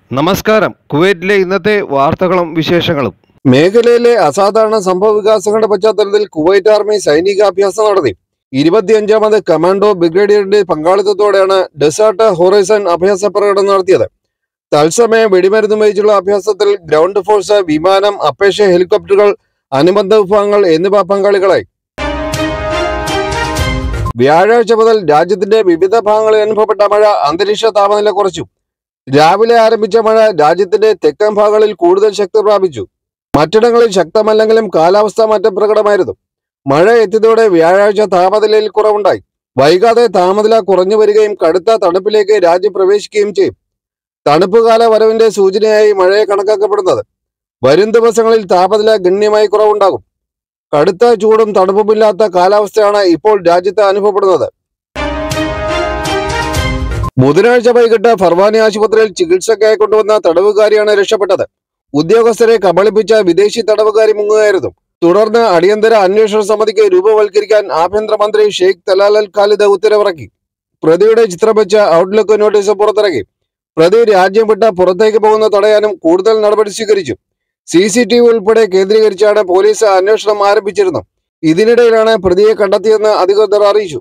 നമസ്കാരം കുവൈറ്റിലെ ഇന്നത്തെ വാർത്തകളും വിശേഷങ്ങളും മേഖലയിലെ അസാധാരണ സംഭവ വികാസങ്ങളുടെ പശ്ചാത്തലത്തിൽ കുവൈറ്റ് ആർമി സൈനികാഭ്യാസം നടത്തി ഇരുപത്തിയഞ്ചാമത് കമാൻഡോ ബ്രിഗേഡിയറിന്റെ പങ്കാളിത്തത്തോടെയാണ് ഡെസേർട്ട് ഹൊറൈസൺ അഭ്യാസ പ്രകടനം നടത്തിയത് തത്സമയം വെടിമരുന്ന് വഹിച്ചുള്ള അഭ്യാസത്തിൽ ഗ്രൗണ്ട് ഫോഴ്സ് വിമാനം അപേക്ഷ ഹെലികോപ്റ്ററുകൾ അനുബന്ധ വിഭാഗങ്ങൾ എന്നിവ പങ്കാളികളായി വ്യാഴാഴ്ച മുതൽ രാജ്യത്തിന്റെ വിവിധ ഭാഗങ്ങളിൽ അനുഭവപ്പെട്ട മഴ അന്തരീക്ഷ താപനില കുറച്ചു രാവിലെ ആരംഭിച്ച മഴ രാജ്യത്തിന്റെ തെക്കൻ ഭാഗങ്ങളിൽ കൂടുതൽ ശക്തി പ്രാപിച്ചു മറ്റിടങ്ങളിൽ ശക്തമല്ലെങ്കിലും കാലാവസ്ഥ മാറ്റം പ്രകടമായിരുന്നു മഴ എത്തിയതോടെ വ്യാഴാഴ്ച താപനിലയിൽ കുറവുണ്ടായി വൈകാതെ താപനില കുറഞ്ഞു വരികയും കടുത്ത തണുപ്പിലേക്ക് രാജ്യം പ്രവേശിക്കുകയും ചെയ്യും തണുപ്പുകാല വരവിന്റെ സൂചനയായി മഴയെ കണക്കാക്കപ്പെടുന്നത് വരും ദിവസങ്ങളിൽ താപനില ഗണ്യമായി കുറവുണ്ടാകും കടുത്ത ചൂടും തണുപ്പുമില്ലാത്ത കാലാവസ്ഥയാണ് ഇപ്പോൾ രാജ്യത്ത് അനുഭവപ്പെടുന്നത് ബുധനാഴ്ച വൈകിട്ട് ഫർവാനി ആശുപത്രിയിൽ ചികിത്സയ്ക്കായി കൊണ്ടുവന്ന തടവുകാരിയാണ് രക്ഷപ്പെട്ടത് ഉദ്യോഗസ്ഥരെ കബളിപ്പിച്ച വിദേശി തടവുകാരി മുങ്ങുകയായിരുന്നു തുടർന്ന് അടിയന്തര അന്വേഷണ സമിതിക്ക് രൂപവൽക്കരിക്കാൻ ആഭ്യന്തരമന്ത്രി ഷെയ്ഖ് തലാൽ അൽ ഖാലിദ് ഉത്തരവിറക്കി പ്രതിയുടെ ചിത്രം വെച്ച ഔട്ട്ലുക്ക് നോട്ടീസ് പുറത്തിറക്കി പ്രതി രാജ്യം വിട്ട് പുറത്തേക്ക് പോകുന്ന തടയാനും കൂടുതൽ നടപടി സ്വീകരിച്ചു സി സി ടി വി ഉൾപ്പെടെ കേന്ദ്രീകരിച്ചാണ് പോലീസ് അന്വേഷണം ആരംഭിച്ചിരുന്നത് ഇതിനിടയിലാണ് പ്രതിയെ കണ്ടെത്തിയെന്ന് അധികൃതർ അറിയിച്ചു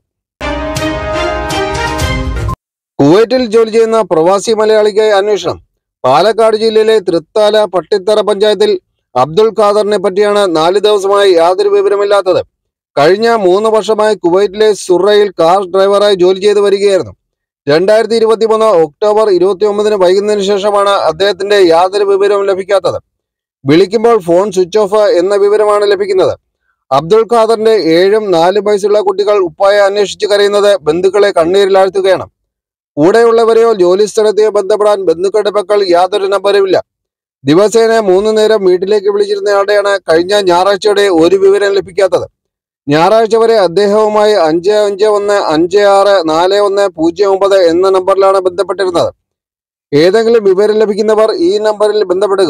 കുവൈറ്റിൽ ജോലി ചെയ്യുന്ന പ്രവാസി മലയാളിക്കായി അന്വേഷണം പാലക്കാട് ജില്ലയിലെ തൃത്താല പട്ടിത്തറ പഞ്ചായത്തിൽ അബ്ദുൾ ഖാദറിനെ പറ്റിയാണ് നാല് ദിവസമായി യാതൊരു വിവരമില്ലാത്തത് കഴിഞ്ഞ മൂന്ന് വർഷമായി കുവൈറ്റിലെ സുറയിൽ കാർ ഡ്രൈവറായി ജോലി ചെയ്തു വരികയായിരുന്നു രണ്ടായിരത്തി ഇരുപത്തി മൂന്ന് ഒക്ടോബർ ഇരുപത്തി ഒമ്പതിന് വൈകുന്നതിന് ശേഷമാണ് അദ്ദേഹത്തിന്റെ യാതൊരു വിവരവും ലഭിക്കാത്തത് വിളിക്കുമ്പോൾ ഫോൺ സ്വിച്ച് ഓഫ് എന്ന വിവരമാണ് ലഭിക്കുന്നത് അബ്ദുൾ ഖാദറിന്റെ ഏഴും നാലും വയസ്സുള്ള കുട്ടികൾ ഉപ്പായെ അന്വേഷിച്ച് കരയുന്നത് ബന്ധുക്കളെ കണ്ണീരിലാഴ്ത്തുകയാണ് കൂടെയുള്ളവരെയോ ജോലി സ്ഥലത്തെയോ ബന്ധപ്പെടാൻ ബന്ധുക്കളുടെ പക്കൽ യാതൊരു നമ്പരുമില്ല ദിവസേന മൂന്ന് നേരം വീട്ടിലേക്ക് വിളിച്ചിരുന്നയാളുടെയാണ് കഴിഞ്ഞ ഞായറാഴ്ചയോടെ ഒരു വിവരം ലഭിക്കാത്തത് ഞായറാഴ്ച വരെ അദ്ദേഹവുമായി അഞ്ച് അഞ്ച് ഒന്ന് അഞ്ച് ആറ് നാല് ഒന്ന് പൂജ്യം ഒമ്പത് എന്ന നമ്പറിലാണ് ബന്ധപ്പെട്ടിരുന്നത് ഏതെങ്കിലും വിവരം ലഭിക്കുന്നവർ ഈ നമ്പറിൽ ബന്ധപ്പെടുക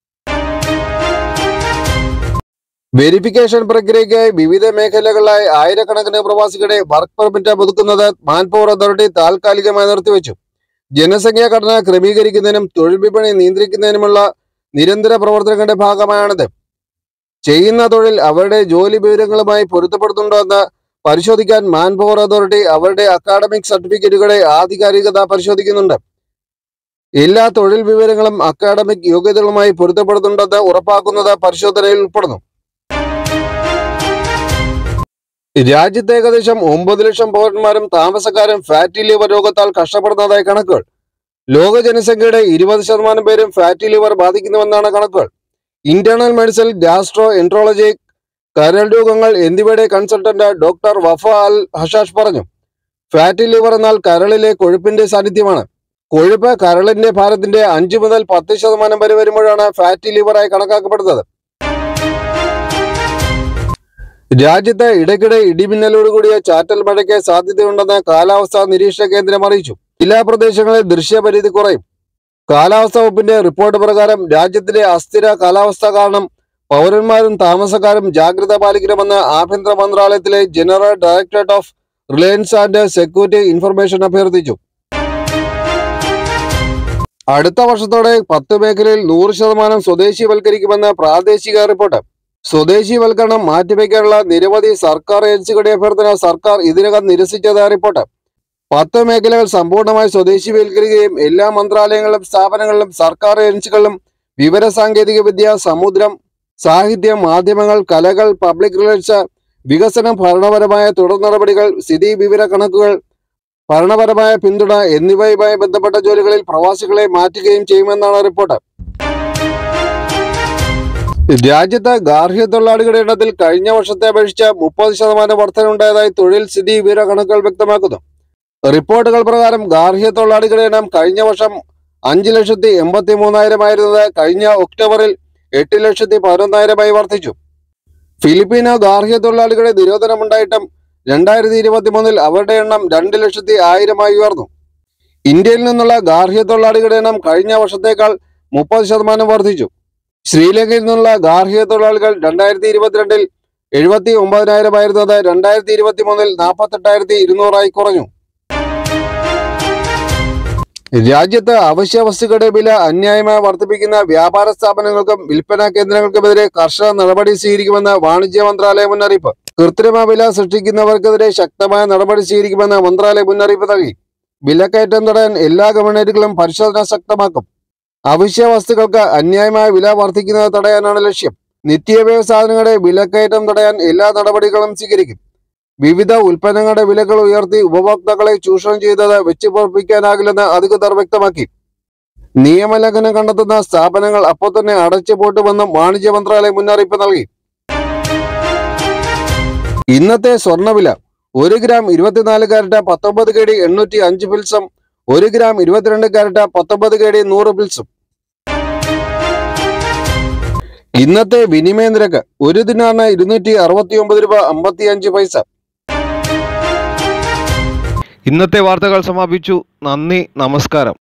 വെരിഫിക്കേഷൻ പ്രക്രിയയ്ക്കായി വിവിധ മേഖലകളിലായി ആയിരക്കണക്കിന് പ്രവാസികളെ വർക്ക് പെർമിറ്റ് പുതുക്കുന്നത് മാൻപവർ അതോറിറ്റി താൽക്കാലികമായി നിർത്തിവെച്ചു ജനസംഖ്യാ ഘടന ക്രമീകരിക്കുന്നതിനും തൊഴിൽ വിപണി നിയന്ത്രിക്കുന്നതിനുമുള്ള നിരന്തര പ്രവർത്തനങ്ങളുടെ ഭാഗമായാണിത് ചെയ്യുന്ന തൊഴിൽ അവരുടെ ജോലി വിവരങ്ങളുമായി പൊരുത്തപ്പെടുന്നുണ്ടോ എന്ന് പരിശോധിക്കാൻ മാൻപവർ അതോറിറ്റി അവരുടെ അക്കാഡമിക് സർട്ടിഫിക്കറ്റുകളെ ആധികാരികത പരിശോധിക്കുന്നുണ്ട് എല്ലാ തൊഴിൽ വിവരങ്ങളും അക്കാഡമിക് യോഗ്യതകളുമായി പൊരുത്തപ്പെടുന്നുണ്ടെന്ന് ഉറപ്പാക്കുന്നത് പരിശോധനയിൽ ഉൾപ്പെടുന്നു രാജ്യത്ത് ഏകദേശം ഒമ്പത് ലക്ഷം പൗരന്മാരും താമസക്കാരും ഫാറ്റി ലിവർ രോഗത്താൽ കഷ്ടപ്പെടുന്നതായി കണക്കുകൾ ലോക ജനസംഖ്യയുടെ ഇരുപത് ശതമാനം പേരും ഫാറ്റി ലിവർ ബാധിക്കുന്നുവെന്നാണ് കണക്കുകൾ ഇന്റേണൽ മെഡിസിൻ ഗ്യാസ്ട്രോ എൻട്രോളജി കരൾ രോഗങ്ങൾ എന്നിവയുടെ consultant doctor Wafa Al Hashash പറഞ്ഞു ഫാറ്റി ലിവർ എന്നാൽ കരളിലെ കൊഴുപ്പിന്റെ സാന്നിധ്യമാണ് കൊഴുപ്പ് കരളിന്റെ ഭാരത്തിന്റെ അഞ്ച് മുതൽ പത്ത് ശതമാനം വരെ വരുമ്പോഴാണ് ഫാറ്റി ലിവറായി കണക്കാക്കപ്പെടുന്നത് രാജ്യത്ത് ഇടയ്ക്കിടെ ഇടിമിന്നലോടുകൂടിയ ചാറ്റൽ മഴയ്ക്ക് സാധ്യതയുണ്ടെന്ന് കാലാവസ്ഥാ നിരീക്ഷണ കേന്ദ്രം അറിയിച്ചു ജില്ലാ പ്രദേശങ്ങളിൽ ദൃശ്യപരിധി കുറയും കാലാവസ്ഥാ വകുപ്പിന്റെ റിപ്പോർട്ട് പ്രകാരം രാജ്യത്തിലെ അസ്ഥിര കാലാവസ്ഥ കാരണം പൗരന്മാരും താമസക്കാരും ജാഗ്രത പാലിക്കണമെന്ന് ആഭ്യന്തര മന്ത്രാലയത്തിലെ general directorate of reliance and security information അഭ്യർത്ഥിച്ചു അടുത്ത വർഷത്തോടെ പത്ത് മേഖലയിൽ നൂറ് ശതമാനം സ്വദേശിവൽക്കരിക്കുമെന്ന് പ്രാദേശിക റിപ്പോർട്ട് സ്വദേശിവൽക്കരണം മാറ്റിവെക്കാനുള്ള നിരവധി സർക്കാർ ഏജൻസികളുടെ അഭ്യർത്ഥന സർക്കാർ ഇതിനകം നിരസിച്ചതായ റിപ്പോർട്ട് പത്ത് മേഖലകൾ സമ്പൂർണ്ണമായി സ്വദേശിവൽക്കരിക്കുകയും എല്ലാ മന്ത്രാലയങ്ങളിലും സ്ഥാപനങ്ങളിലും സർക്കാർ ഏജൻസികളിലും വിവര സാങ്കേതിക വിദ്യ സമുദ്രം സാഹിത്യം മാധ്യമങ്ങൾ കലകൾ പബ്ലിക് റിലേഷൻസ് വികസനം ഭരണപരമായ തുടർ നടപടികൾ സ്ഥിതി വിവര കണക്കുകൾ ഭരണപരമായ പിന്തുണ എന്നിവയുമായി ബന്ധപ്പെട്ട ജോലികളിൽ പ്രവാസികളെ മാറ്റുകയും ചെയ്യുമെന്നാണ് റിപ്പോർട്ട് രാജ്യത്ത് ഗാർഹിക തൊഴിലാളികളുടെ എണ്ണത്തിൽ കഴിഞ്ഞ വർഷത്തെ അപേക്ഷിച്ച് മുപ്പത് ശതമാനം വർധനയുണ്ടായതായി തൊഴിൽ സ്ഥിതി വിവര കണക്കുകൾ വ്യക്തമാക്കുന്നു റിപ്പോർട്ടുകൾ പ്രകാരം ഗാർഹിക തൊഴിലാളികളുടെ എണ്ണം കഴിഞ്ഞ വർഷം അഞ്ച് ലക്ഷത്തി എൺപത്തി മൂന്നായിരം ആയിരുന്നത് കഴിഞ്ഞ ഒക്ടോബറിൽ എട്ട് ലക്ഷത്തി പതിനൊന്നായിരമായി വർദ്ധിച്ചു ഫിലിപ്പീനോ ഗാർഹിക തൊഴിലാളികളുടെ നിരോധനമുണ്ടായിട്ടും രണ്ടായിരത്തി ഇരുപത്തി മൂന്നിൽ അവരുടെ എണ്ണം രണ്ട് ലക്ഷത്തി ആയിരമായി ഉയർന്നു ഇന്ത്യയിൽ നിന്നുള്ള ഗാർഹിക തൊഴിലാളികളുടെ എണ്ണം കഴിഞ്ഞ വർഷത്തേക്കാൾ മുപ്പത് ശതമാനം വർദ്ധിച്ചു ശ്രീലങ്കയിൽ നിന്നുള്ള ഗാർഹിക തൊഴിലാളികൾ രണ്ടായിരത്തി ഇരുപത്തിരണ്ടിൽ എഴുപത്തി ഒമ്പതിനായിരം ആയിരുന്നത് രണ്ടായിരത്തി ഇരുപത്തി മൂന്നിൽ നാൽപ്പത്തെട്ടായിരത്തി ഇരുന്നൂറായി കുറഞ്ഞു രാജ്യത്ത് അവശ്യ വസ്തുക്കളുടെ വില അന്യായമായി വർദ്ധിപ്പിക്കുന്ന വ്യാപാര സ്ഥാപനങ്ങൾക്കും വിൽപ്പനാ കേന്ദ്രങ്ങൾക്കുമെതിരെ കർശന നടപടി സ്വീകരിക്കുമെന്ന് വാണിജ്യ മന്ത്രാലയ മുന്നറിയിപ്പ് കൃത്രിമ വില സൃഷ്ടിക്കുന്നവർക്കെതിരെ ശക്തമായ നടപടി സ്വീകരിക്കുമെന്ന് മന്ത്രാലയം മുന്നറിയിപ്പ് നൽകി വിലക്കയറ്റം തടയാൻ എല്ലാ ഗവൺമെന്റുകളും പരിശോധന ശക്തമാക്കും അവശ്യ വസ്തുക്കൾക്ക് അന്യായമായ വില വർദ്ധിക്കുന്നത് തടയാനാണ് ലക്ഷ്യം നിത്യോപയോഗ സാധനങ്ങളുടെ വിലക്കയറ്റം തടയാൻ എല്ലാ നടപടികളും സ്വീകരിക്കും വിവിധ ഉൽപ്പന്നങ്ങളുടെ വിലകൾ ഉയർത്തി ഉപഭോക്താക്കളെ ചൂഷണം ചെയ്തത് വെച്ച് പൊറപ്പിക്കാനാകില്ലെന്ന് അധികൃതർ വ്യക്തമാക്കി നിയമലംഘനം കണ്ടെത്തുന്ന സ്ഥാപനങ്ങൾ അപ്പോൾ തന്നെ അടച്ചുപൂട്ടുമെന്നും വാണിജ്യ മന്ത്രാലയം മുന്നറിയിപ്പ് നൽകി ഇന്നത്തെ സ്വർണ്ണവില ഒരു ഗ്രാം ഇരുപത്തിനാല് കാരറ്റ് പത്തൊമ്പത് കെ ഡി എണ്ണൂറ്റി അഞ്ച് പിൽസും ഒരു ഗ്രാം ഇരുപത്തിരണ്ട് കാരറ്റ് പത്തൊമ്പത് കെ ഡി നൂറ് പിൽസും ഇന്നത്തെ വിനിമയ നിരക്ക് ഒരു ദിനാറിന് ഇരുന്നൂറ്റി അറുപത്തി ഒമ്പത് രൂപ അമ്പത്തി അഞ്ച് പൈസ ഇന്നത്തെ വാർത്തകൾ സമാപിച്ചു നന്ദി നമസ്കാരം